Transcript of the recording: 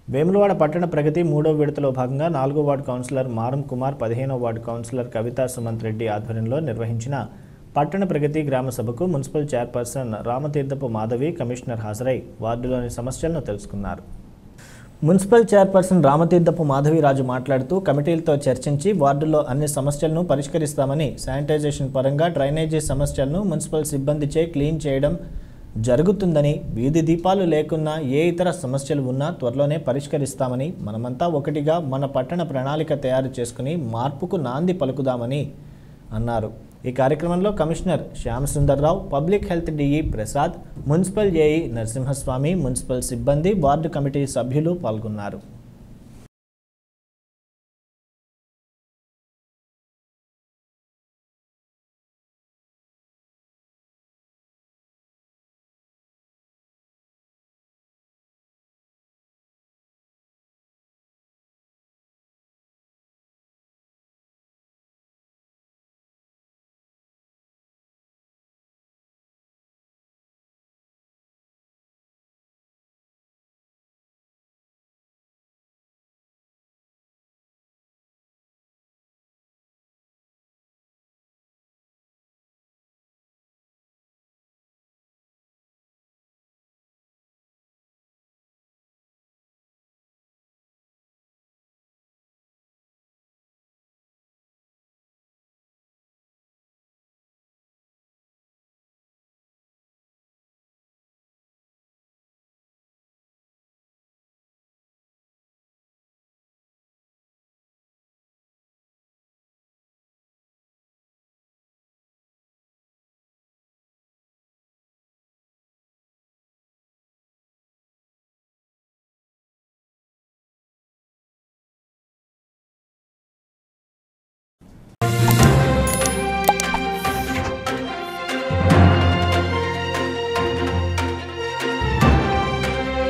వేములవాడ పట్టణ ప్రగతి మూడో విడతలో భాగంగా నాలుగో వార్డు కౌన్సిలర్ మారం కుమార్ పదిహేనో వార్డు కౌన్సిలర్ కవితా సుమంత్ రెడ్డి ఆధ్వర్యంలో నిర్వహించిన పట్టణ ప్రగతి గ్రామ సభకు municipal chairperson Ramatheerthapu Madhavi commissioner హాజరై వార్డులోని సమస్యలను తెలుసుకున్నారు మున్సిపల్ చైర్పర్సన్ రామతీర్థపు మాధవిరాజు మాట్లాడుతూ కమిటీలతో చర్చించి వార్డుల్లో అన్ని సమస్యలను పరిష్కరిస్తామని శానిటైజేషన్ పరంగా డ్రైనేజీ సమస్యలను మున్సిపల్ సిబ్బందిచే క్లీన్ చేయడం జరుగుతుందని వీధి దీపాలు లేకున్నా ఏ ఇతర సమస్యలు ఉన్నా త్వరలోనే పరిష్కరిస్తామని మనమంతా ఒకటిగా మన పట్టణ ప్రణాళిక తయారు చేసుకుని మార్పుకు నాంది పలుకుదామని అన్నారు ఈ కార్యక్రమంలో commissioner Shyamasundar Rao public health DE Prasad municipal AE Narasimhaswamy municipal సిబ్బంది వార్డు కమిటీ సభ్యులు పాల్గొన్నారు